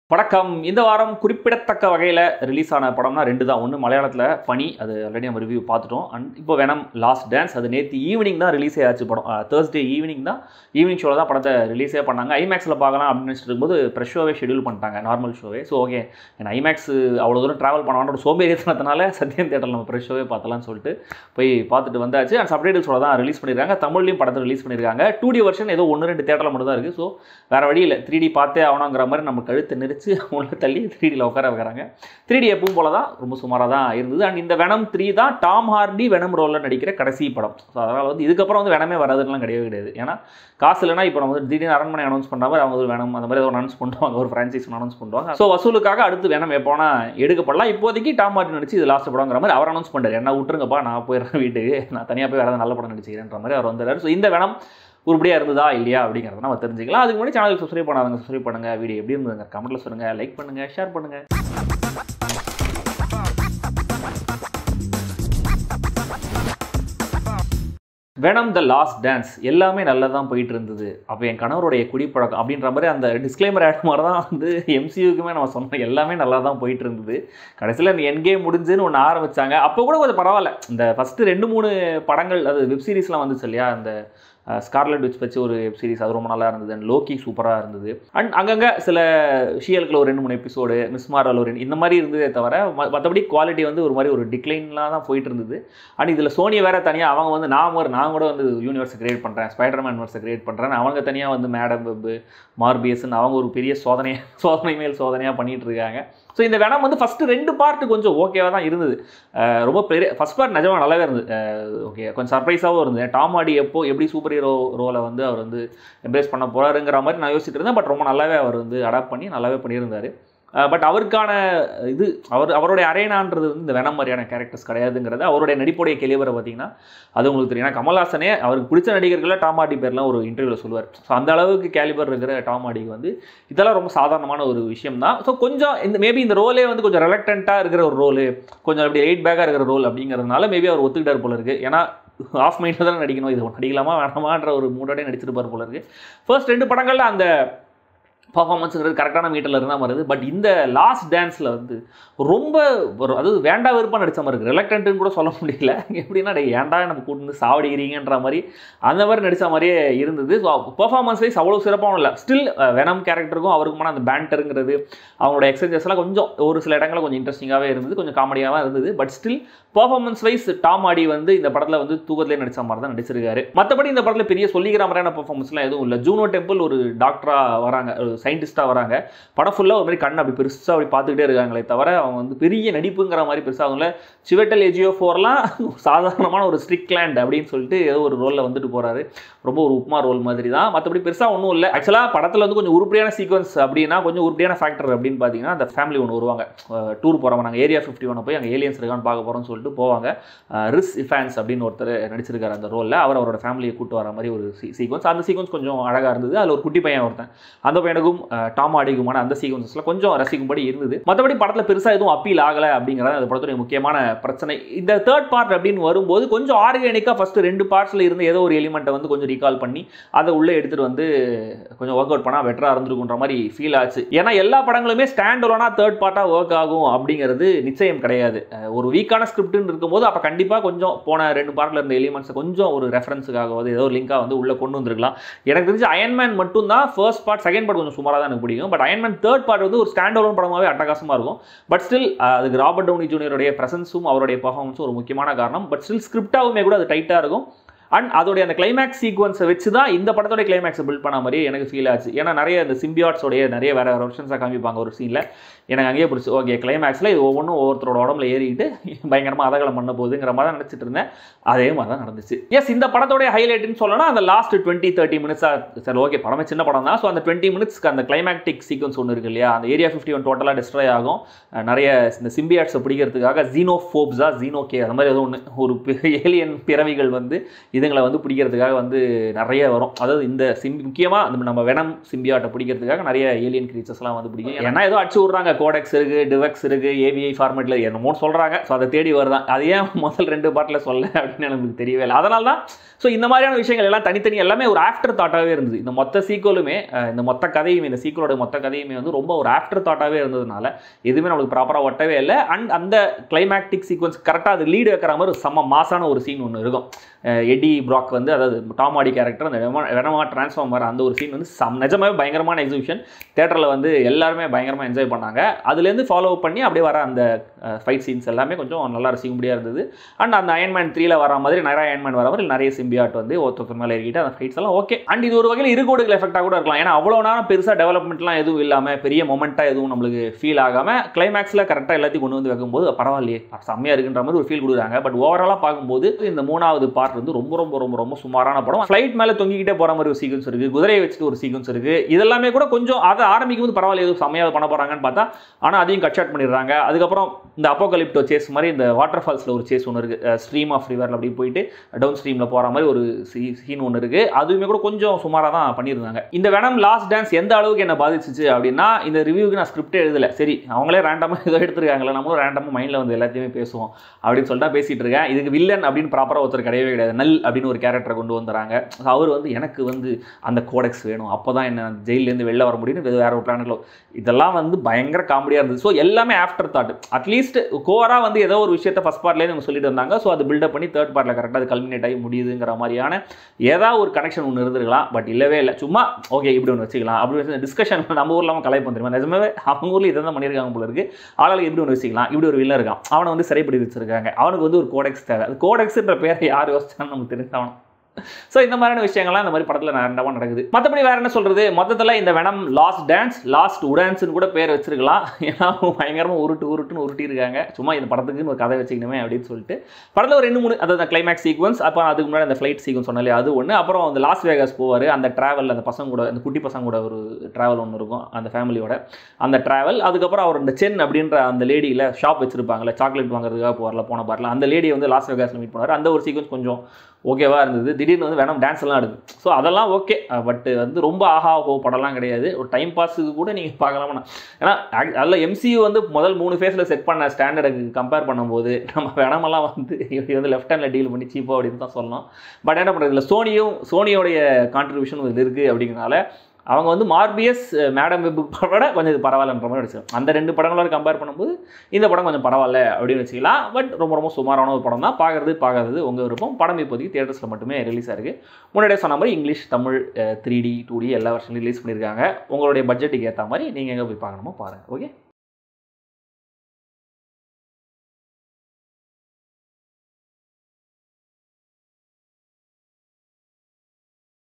வணக்கம் இந்த வாரம் குறிப்பிடத்தக்க வகையில் ரிலீஸ் ஆன படம்னா ரெண்டு தான் ஒன்று மலையாளத்தில் பனி அது ஆல்ரெடி நம்ம ரிவ்யூ பார்த்துட்டோம் அண்ட் இப்போ வேணம் லாஸ்ட் டான்ஸ் அது நேற்று ஈவினிங் தான் ரிலீஸே ஆச்சு படம் தேர்ஸ்டே ஈவினிங் தான் ஈவினிங் ஷோவில் தான் படத்தை ரிலீஸே பண்ணாங்க ஐமேக்ஸில் பார்க்கலாம் அப்படின்னு நினச்சிட்டு இருக்கும்போது ப்ரெஷ் ஷோவே ஷெடியூல் பண்ணிட்டாங்க நார்மல் ஷோவே ஸோ ஓகே ஏன்னா ஐமேக்ஸ் அவ்வளோ தூரம் ட்ராவல் பண்ண ஒரு சோம்பேறித்தனத்தினால சத்யம் தேட்டரில் நம்ம ப்ரெஷ் ஷோவே பார்த்தலாம்னு சொல்லிட்டு போய் பார்த்துட்டு வந்தாச்சு அண்ட் சப்டைட்டில்ஸோட தான் ரிலீஸ் பண்ணியிருக்காங்க தமிழ்லையும் படத்தை ரிலீஸ் பண்ணியிருக்காங்க டூ டி வெர்ஷன் ஏதோ ஒன்று ரெண்டு தேட்டரில் மட்டும் தான் இருக்குது ஸோ வேறு வழி இல்லை த்ரீ டி பார்த்தே ஆகணுங்கிற மாதிரி நம்ம கழுத்தை நெரிச்சு உள்ள தள்ளி த்ரீ டியில் உட்கார வைக்கிறாங்க த்ரீ டி எப்பவும் போல தான் ரொம்ப சுமாராக தான் இருந்தது அண்ட் இந்த வெனம் த்ரீ தான் டாம் ஹார்டி வெனம் ரோலில் நடிக்கிற கடைசி படம் ஸோ அதனால் வந்து இதுக்கப்புறம் வந்து வெனமே வராதுலாம் கிடையவே கிடையாது ஏன்னா காசு இல்லைனா இப்போ நம்ம வந்து திடீர்னு அரண்மனை அனௌன்ஸ் பண்ணுற மாதிரி அவங்க ஒரு வேணும் அந்த மாதிரி ஒரு அனௌன்ஸ் பண்ணுவாங்க ஒரு ஃப்ரான்ச்சைஸ் அனௌன்ஸ் பண்ணுவாங்க ஸோ வசூலுக்காக அடுத்து வேணும் எப்போனா எடுக்கப்படலாம் இப்போதைக்கு டாம் ஹார்டி நடிச்சு இது லாஸ்ட் படங்கிற மாதிரி அவர் அனௌன்ஸ் பண்ணுறாரு என்ன விட்டுருங்கப்பா நான் போயிடுறேன் வீட்டுக்கு நான் தனியாக போய் வேறு நல்ல படம் நடிச்சுக்கிறேன்ற மாதிரி அவர் வந்துடுறாரு ஸோ இந்த வேணும் உருப்படியாக இருந்ததா இல்லையா அப்படிங்கிறத நம்ம தெரிஞ்சுக்கலாம் அதுக்கு முன்னாடி சேனலுக்கு சப்ஸ்கிரைப் பண்ணாதவங்க சப்ஸ்கிரைப் பண்ணுங்கள் வீடியோ எப்படி இருந்ததுங்க கமெண்ட்டில் சொல்லுங்கள் லைக் பண்ணுங்கள் ஷேர் பண்ணுங்கள் வெனம் த லாஸ்ட் டான்ஸ் எல்லாமே நல்லா தான் போயிட்டு இருந்தது அப்போ என் கணவருடைய குடிப்பழக்கம் அப்படின்ற மாதிரி அந்த டிஸ்க்ளைமர் ஆட் மாதிரி தான் வந்து எம்சியூக்குமே நம்ம சொன்னோம் எல்லாமே நல்லா தான் போயிட்டு இருந்தது கடைசியில் இந்த என் கேம் முடிஞ்சுன்னு ஒன்று ஆரம்பித்தாங்க அப்போ கூட கொஞ்சம் பரவாயில்ல இந்த ஃபஸ்ட்டு ரெண்டு மூணு படங்கள் அது வெப் சீரிஸ்லாம் வந்துச்சு இல்லையா அந்த ஸ்கார்லெட் விச் வச்சு ஒரு வெப் சீரிஸ் அது ரொம்ப நல்லா இருந்தது அண்ட் லோக்கி சூப்பராக இருந்தது அண்ட் அங்கங்கே சில ஷியல்கில் ஒரு ரெண்டு மூணு எபிசோடு மிஸ் மாரல் ஒரு இந்த மாதிரி இருந்ததே தவிர மற்றபடி குவாலிட்டி வந்து ஒரு மாதிரி ஒரு டிக்ளைன்லாம் தான் போயிட்டு இருந்தது அண்ட் இதில் சோனி வேறு தனியாக அவங்க வந்து நான் ஒரு நான் கூட வந்து யூனிவர்ஸை கிரியேட் பண்ணுறேன் ஸ்பைடர்மேன் யூனிவர்ஸை கிரியேட் பண்ணுறேன் அவங்க தனியாக வந்து மேடம் வெப் மார்பியஸ்ன்னு அவங்க ஒரு பெரிய சோதனை சோதனை மேல் சோதனையாக பண்ணிகிட்டு இருக்காங்க ஸோ இந்த வெனம் வந்து ஃபஸ்ட்டு ரெண்டு பார்ட்டு கொஞ்சம் ஓகேவாக தான் இருந்தது ரொம்ப பெரிய ஃபஸ்ட் பார்ட் நிஜமாக நல்லாவே இருந்தது ஓகே கொஞ்சம் சர்ப்ரைஸாகவும் இருந்தது டாம் ஆடி எப்போ எப்படி சூப்பர் ஹீரோ ரோலை வந்து அவர் வந்து எம்ப்ரேஸ் பண்ண போகிறாருங்கிற மாதிரி நான் யோசிச்சுட்டு இருந்தேன் பட் ரொம்ப நல்லாவே அவர் வந்து அடாப்ட் பண்ணி நல்லாவே பண்ணியிருந்தார் பட் அவருக்கான இது அவர் அவருடைய அரேனான்றது வந்து இந்த வெனம் மாதிரியான கேரக்டர்ஸ் கிடையாதுங்கிறது அவருடைய நடிப்புடைய கெளிவரை பார்த்தீங்கன்னா அது உங்களுக்கு தெரியும் ஏன்னா கமல்ஹாசனே அவருக்கு பிடிச்ச நடிகர்களில் டாம் ஆடி பேர்லாம் ஒரு இன்டர்வியூவில் சொல்லுவார் ஸோ அந்த அளவுக்கு கேலிபர் இருக்கிற டாம் ஆடிக்கு வந்து இதெல்லாம் ரொம்ப சாதாரணமான ஒரு விஷயம் தான் ஸோ கொஞ்சம் இந்த மேபி இந்த ரோலே வந்து கொஞ்சம் ரெலக்டண்ட்டாக இருக்கிற ஒரு ரோலு கொஞ்சம் அப்படி எயிட் பேக்காக இருக்கிற ரோல் அப்படிங்கிறதுனால மேபி அவர் ஒத்துக்கிட்டார் போல இருக்குது ஏன்னா ஆஃப் மைண்டில் தான் நடிக்கணும் இது நடிக்கலாமா வேணாமான்ற ஒரு மூடோடய நடிச்சிருப்பார் போல இருக்குது ஃபர்ஸ்ட் ரெண்டு படங்களில் அந்த பர்ஃபார்மன்ஸுங்கிறது கரெக்டான மீட்டரில் இருந்தால் வருது பட் இந்த லாஸ்ட் டான்ஸில் வந்து ரொம்ப ஒரு அதாவது வேண்டா விருப்பம் நடித்த மாதிரி இருக்குது ரிலக்டன்ட்டுன்னு கூட சொல்ல முடியல எப்படின்னா டே ஏன்டா நம்ம கூட்டு வந்து சாவடிக்கிறீங்கன்ற மாதிரி அந்த மாதிரி நடித்த மாதிரியே இருந்தது ஸோ பர்ஃபார்மன்ஸ் வைஸ் அவ்வளோ சிறப்பாகவும் இல்லை ஸ்டில் வெனம் கேரக்டருக்கும் அவருக்குமான அந்த பேண்டருங்கிறது அவங்களோட எக்ஸசைஸ்லாம் கொஞ்சம் ஒரு சில இடங்களில் கொஞ்சம் இன்ட்ரெஸ்டிங்காகவே இருந்தது கொஞ்சம் காமெடியாகவும் இருந்தது but still performance wise Tom Hardy வந்து இந்த படத்தில் வந்து தூக்கத்திலே நடித்த மாதிரி தான் நடிச்சிருக்காரு மற்றபடி இந்த படத்தில் பெரிய சொல்லிக்கிற மாதிரியான பர்ஃபார்மன்ஸ்லாம் எதுவும் இல்லை ஜூனோ டெம்பிள் ஒரு டாக்டராக வராங்க சயின்டிஸ்ட்டாக வராங்க படம் ஃபுல்லாக ஒரு மாதிரி கண் அப்படி பெருசாக அப்படி பார்த்துக்கிட்டே இருக்காங்களே தவிர அவங்க வந்து பெரிய நடிப்புங்கிற மாதிரி பெருசாக அவங்கள சிவட்டல் ஏஜியோ ஃபோர்லாம் சாதாரணமான ஒரு ஸ்ட்ரிக் லேண்ட் அப்படின்னு சொல்லிட்டு ஏதோ ஒரு ரோலில் வந்துட்டு போகிறாரு ரொம்ப ஒரு உப்மா ரோல் மாதிரி தான் மற்றபடி பெருசாக ஒன்றும் இல்லை ஆக்சுவலாக படத்தில் வந்து கொஞ்சம் உருப்படியான சீக்வன்ஸ் அப்படின்னா கொஞ்சம் உருப்படியான ஃபேக்டர் அப்படின்னு பார்த்தீங்கன்னா அந்த ஃபேமிலி ஒன்று வருவாங்க டூர் போகிறவங்க நாங்கள் ஏரியா ஃபிஃப்டி ஒன்று போய் அங்கே ஏலியன்ஸ் இருக்கான்னு பார்க்க போகிறோம்னு சொல்லிட்டு போவாங்க ரிஸ் இஃபான்ஸ் அப்படின்னு ஒருத்தர் நடிச்சிருக்காரு அந்த ரோலில் அவர் அவரோட ஃபேமிலியை கூட்டு வர மாதிரி ஒரு சீக்வன்ஸ் அந்த சீக்வன்ஸ் கொஞ்சம் அழகாக இருந்தது அதில் ஒரு குட்டி பையன் ஒருத்தன் அந்த பையனுக்கும் டாம் ஆடிக்குமான அந்த சீக்வன்ஸில் கொஞ்சம் ரசிக்கும்படி இருந்தது மற்றபடி படத்தில் பெருசாக எதுவும் அப்பீல் ஆகலை அப்படிங்கிறது அந்த படத்துடைய முக்கியமான பிரச்சனை இந்த தேர்ட் பார்ட் அப்படின்னு வரும்போது கொஞ்சம் ஆர்கானிக்காக ஃபஸ்ட்டு ரெண்டு பார்ட்ஸில் இருந்து ஏதோ ஒரு எலிமெண்ட்டை வந்து கொஞ்சம் ரீகால் பண்ணி அதை உள்ளே எடுத்துகிட்டு வந்து கொஞ்சம் ஒர்க் அவுட் பண்ணால் பெட்டராக இருந்திருக்குன்ற மாதிரி ஃபீல் ஆச்சு ஏன்னா எல்லா படங்களுமே ஸ்டாண்ட் ஒலோனா தேர்ட் பார்ட்டாக ஒர்க் ஆகும் அப்படிங்கிறது நிச்சயம் கிடையாது ஒரு வீக்கான ஸ்கிரிப்ட்னு இருக்கும்போது அப்போ கண்டிப்பாக கொஞ்சம் போன ரெண்டு பார்ட்டில் இருந்த எலிமெண்ட்ஸை கொஞ்சம் ஒரு ரெஃபரன்ஸுக்காக ஏதோ ஒரு லிங்காக வந்து உள்ளே கொண்டு வந்திருக்கலாம் எனக்கு தெரிஞ்சு அயன்மேன் மட்டும் தான் ஃபர்ஸ்ட் பார்ட் செகண்ட் பார்ட் கொஞ்சம் சுமாராக தான் எனக்கு பிடிக்கும் பட் அயன்மேன் தேர்ட் பார்ட் வந்து ஒரு ஸ்டாண்ட் அலோன் படமாகவே அட்டகாசமாக இருக்கும் பட் ஸ்டில் அதுக்கு ராபர்ட் டவுனி ஜூனியருடைய ப்ரெசன்ஸும் அவருடைய பர்ஃபார்மன்ஸும் ஒரு முக்கியமான காரணம் பட் ஸ்டில் ஸ்கிரிப்டாகவுமே கூட அது டைட்டாக இருக்கும் அண்ட் அதோடைய அந்த கிளைமேக்ஸ் சீக்வன்ஸை வச்சு தான் இந்த படத்தோட கிளைமேக்ஸை பில்ட் பண்ண மாதிரி எனக்கு ஃபீல் ஆச்சு ஏன்னா நிறைய இந்த சிம்பியாட்ஸோடைய நிறைய வேறு வேறு வெர்ஷன்ஸாக காமிப்பாங்க ஒரு சீனில் எனக்கு அங்கேயே பிடிச்சி ஓகே கிளைமேக்ஸில் இது ஒவ்வொன்றும் ஒவ்வொருத்தரோட உடம்புல ஏறிக்கிட்டு பயங்கரமாக அதகலம் பண்ண போகுதுங்கிற மாதிரி தான் நினச்சிட்டு இருந்தேன் அதே மாதிரி தான் நடந்துச்சு எஸ் இந்த படத்தோடைய ஹைலைட்னு சொல்லலாம் அந்த லாஸ்ட் டுவெண்ட்டி தேர்ட்டி மினிட்ஸாக சரி ஓகே படமே சின்ன படம் தான் ஸோ அந்த டுவெண்ட்டி மினிட்ஸ்க்கு அந்த கிளைமேக்டிக் சீக்வன்ஸ் ஒன்று இருக்கு இல்லையா அந்த ஏரியா ஃபிஃப்டி ஒன் டோட்டலாக டிஸ்ட்ராய் ஆகும் நிறைய இந்த சிம்பியாட்ஸை பிடிக்கிறதுக்காக ஜீனோ ஃபோப்ஸா ஜீனோ கே அந்த மாதிரி ஏதோ ஒன்று ஒரு ஏலியன் பிறவிகள் வந்து இதுங்களை வந்து பிடிக்கிறதுக்காக வந்து நிறைய வரும் அதாவது இந்த சிம் முக்கியமாக நம்ம வெனம் சிம்பியாட்டை பிடிக்கிறதுக்காக நிறைய ஏலியன் கிரீச்சர்ஸ்லாம் வந்து பிடிக்கும் ஏன்னா ஏதோ அடிச்சு விட்றாங்க கோடெக்ஸ் இருக்குது டிவெக்ஸ் இருக்குது ஏவிஐ ஃபார்மேட்டில் என்னமோ சொல்கிறாங்க ஸோ அதை தேடி வருதான் அது ஏன் முதல் ரெண்டு பார்ட்டில் சொல்ல அப்படின்னு எனக்கு தெரியவே இல்லை அதனால தான் ஸோ இந்த மாதிரியான விஷயங்கள் எல்லாம் தனித்தனி எல்லாமே ஒரு ஆஃப்டர் தாட்டாகவே இருந்தது இந்த மொத்த சீக்குவலுமே இந்த மொத்த கதையுமே இந்த சீக்குவலோட மொத்த கதையுமே வந்து ரொம்ப ஒரு ஆஃப்டர் தாட்டாகவே இருந்ததுனால எதுவுமே நம்மளுக்கு ப்ராப்பராக ஒட்டவே இல்லை அண்ட் அந்த கிளைமேக்டிக் சீக்வன்ஸ் கரெக்டாக அது லீடு வைக்கிற மாதிரி ஒரு செம்ம மாசான ஒரு சீன் ஒன்று இருக்கும் எடி ப்ராக் வந்து அதாவது டாம் ஆடி கேரக்டர் அந்த வெனமா ட்ரான்ஸ்ஃபார்ம் வர அந்த ஒரு சீன் வந்து சம் நிஜமாவே பயங்கரமான எக்ஸிபிஷன் தேட்டரில் வந்து எல்லாருமே பயங்கரமாக என்ஜாய் பண்ணாங்க அதுலேருந்து ஃபாலோ பண்ணி அப்படியே வர அந்த ஃபைட் சீன்ஸ் எல்லாமே கொஞ்சம் நல்லா ரசிக்கும்படியாக இருந்தது அண்ட் அந்த அயன்மேன் த்ரீல வர மாதிரி நிறைய அயன்மேன் வர மாதிரி நிறைய சிம்பியாட் வந்து ஒருத்தர் மேலே ஏறிக்கிட்டு அந்த ஃபைட்ஸ் எல்லாம் ஓகே அண்ட் இது ஒரு வகையில் இருகோடுகள் எஃபெக்டாக கூட இருக்கலாம் ஏன்னா அவ்வளோ நேரம் பெருசாக டெவலப்மெண்ட்லாம் எதுவும் இல்லாமல் பெரிய மொமெண்ட்டாக எதுவும் நம்மளுக்கு ஃபீல் ஆகாமல் கிளைமேக்ஸில் கரெக்டாக எல்லாத்தையும் கொண்டு வந்து வைக்கும்போது பரவாயில்லையே செம்மையாக இருக்குன்ற மாதிரி ஒரு ஃபீல் கொடுக்குறாங்க பட் ஓவராலாக பார்க்கும்போது இந்த மூணாவது பார்ட் வந்து ரொம்ப ரொம்ப ரொம்ப ரொம்ப சுமாரான படம் ஃப்ளைட் மேலே தொங்கிக்கிட்டே போகிற மாதிரி ஒரு சீக்வன்ஸ் இருக்குது குதிரையை வச்சுட்டு ஒரு சீக்வன்ஸ் இருக்குது இதெல்லாமே கூட கொஞ்சம் அதை ஆரம்பிக்கும் போது பரவாயில்ல எதுவும் செம்மையாக பண்ண போகிறாங்கன்னு பார்த்தா ஆனால் அதையும் கட் ஷாட் பண்ணிடுறாங்க அதுக்கப்புறம் இந்த அப்போகலிப்டோ சேஸ் மாதிரி இந்த வாட்டர் ஃபால்ஸில் ஒரு சேஸ் ஒன்று இருக்குது ஸ்ட்ரீம் ஆஃப் ரிவரில் அப்படி போயிட்டு டவுன் ஸ்ட்ரீமில் போகிற மாதிரி ஒரு சீன் ஒன்று இருக்குது அதுவுமே கூட கொஞ்சம் சுமாராக தான் பண்ணியிருந்தாங்க இந்த வெனம் லாஸ்ட் டான்ஸ் எந்த அளவுக்கு என்ன பாதிச்சிச்சு அப்படின்னா இந்த ரிவ்யூக்கு நான் ஸ்கிரிப்டே எழுதலை சரி அவங்களே ரேண்டமாக ஏதோ எடுத்துருக்காங்களே நம்மளும் ரேண்டமாக மைண்டில் வந்து எல்லாத்தையுமே பேசுவோம் அப்படின்னு சொல்லிட்டு பேசிகிட்டு இருக்கேன் இதுக்கு வில்லன் அப்படின்னு ப்ராப்பராக ஒருத்தர் கிடையவே கிடையாது நல் அப்படின்னு ஒரு கேரக்டரை கொண்டு வந்துறாங்க அவர் வந்து எனக்கு வந்து அந்த கோடெக்ஸ் வேணும் அப்போ தான் என்ன ஜெயிலேருந்து வெளில வர முடியும்னு வேற ஒரு பிளானட்டில் இதெல்லாம் வந்து பயங்கர காமெடியாக இருந்தது ஸோ எல்லாமே ஆஃப்டர் தாட் அட்லீஸ்ட் கோவராக வந்து ஏதோ ஒரு விஷயத்தை ஃபஸ்ட் பார்ட்லேருந்து அவங்க சொல்லிட்டு இருந்தாங்க ஸோ அது பில்டப் பண்ணி தேர்ட் பார்ட்டில் கரெக்டாக அது கல்மினேட் ஆகி முடியுதுங்கிற மாதிரியான ஏதாவது ஒரு கனெக்ஷன் ஒன்று இருந்திருக்கலாம் பட் இல்லவே இல்லை சும்மா ஓகே இப்படி ஒன்று வச்சுக்கலாம் அப்படி வச்சு டிஸ்கஷன் நம்ம ஊரில் அவன் கலை தெரியுமா நிஜமாவே அவங்க ஊரில் இதை தான் பண்ணியிருக்காங்க போல இருக்கு ஆளால் இப்படி ஒன்று வச்சுக்கலாம் இப்படி ஒரு வில்ல இருக்கான் அவனை வந்து சிறைப்படி வச்சிருக்காங்க அவனுக்கு வந்து ஒரு கோடெக்ஸ் தேவை அது கோடெக்ஸ்ன்ற பேரை யார் யோசிச்சாலும் நமக்கு தெரிஞ்சாகணும் ஸோ இந்த மாதிரியான விஷயங்கள்லாம் இந்த மாதிரி படத்தில் ரெண்டாவது நடக்குது மற்றபடி வேற என்ன சொல்றது மொத்தத்தில் இந்த வெனம் லாஸ்ட் டான்ஸ் லாஸ்ட் உடான்ஸ்னு கூட பேர் வச்சிருக்கலாம் ஏன்னா பயங்கரமாக உருட்டு உருட்டுன்னு உருட்டியிருக்காங்க சும்மா இந்த படத்துக்குன்னு ஒரு கதை வச்சுக்கணுமே அப்படின்னு சொல்லிட்டு படத்தில் ஒரு ரெண்டு மூணு அதாவது கிளைமேக்ஸ் சீக்வன்ஸ் அப்போ அதுக்கு முன்னாடி அந்த ஃப்ளைட் சீக்வன்ஸ் சொன்னாலே அது ஒன்று அப்புறம் அந்த லாஸ் வேகாஸ் போவார் அந்த ட்ராவல் அந்த பசங்க கூட அந்த குட்டி பசங்க கூட ஒரு ட்ராவல் ஒன்று இருக்கும் அந்த ஃபேமிலியோட அந்த ட்ராவல் அதுக்கப்புறம் அவர் இந்த சென் அப்படின்ற அந்த லேடியில் ஷாப் வச்சிருப்பாங்கல்ல சாக்லேட் வாங்குறதுக்காக போகிறல போன பாரில் அந்த லேடியை வந்து லாஸ் வேகாஸில் மீட் பண்ணுவார் அந்த ஒரு சீக்வன்ஸ் கொஞ்சம் ஓகேவா இருந்தது திடீர்னு வந்து வேணும் டான்ஸ் எல்லாம் ஆடுது ஸோ அதெல்லாம் ஓகே பட் வந்து ரொம்ப ஆஹா ஓ படம்லாம் கிடையாது ஒரு டைம் பாஸுக்கு கூட நீங்கள் பார்க்கலாமா ஏன்னா அதில் எம்சியூ வந்து முதல் மூணு ஃபேஸில் செட் பண்ண ஸ்டாண்டர்டுக்கு கம்பேர் பண்ணும்போது நம்ம வேணமெல்லாம் வந்து இப்படி வந்து லெஃப்ட் ஹேண்டில் டீல் பண்ணி சீப்போ அப்படின்னு தான் சொல்லணும் பட் என்ன பண்ணுறது இல்லை சோனியும் சோனியோடைய கான்ட்ரிபியூஷன் இதில் இருக்குது அப்படிங்கிறனால அவங்க வந்து மார்பியஸ் மேடம் வெப் படோட கொஞ்சம் இது பரவாயில்லன்ற மாதிரி வச்சுக்கலாம் அந்த ரெண்டு படங்களோட கம்பேர் பண்ணும்போது இந்த படம் கொஞ்சம் பரவாயில்ல அப்படின்னு வச்சுக்கலாம் பட் ரொம்ப ரொம்ப சுமாரான ஒரு படம் தான் பார்க்குறது பார்க்கறது உங்கள் விருப்பம் படம் இப்போதைக்கு தியேட்டர்ஸில் மட்டுமே ரிலீஸ் ஆயிருக்கு முன்னாடியே சொன்ன மாதிரி English Tamil three D two D எல்லா வருஷம் ரிலீஸ் பண்ணியிருக்காங்க உங்களுடைய பட்ஜெட்டுக்கு ஏற்ற மாதிரி நீங்கள் எங்கே போய் பார்க்கணுமோ பாருங்கள் ஓகே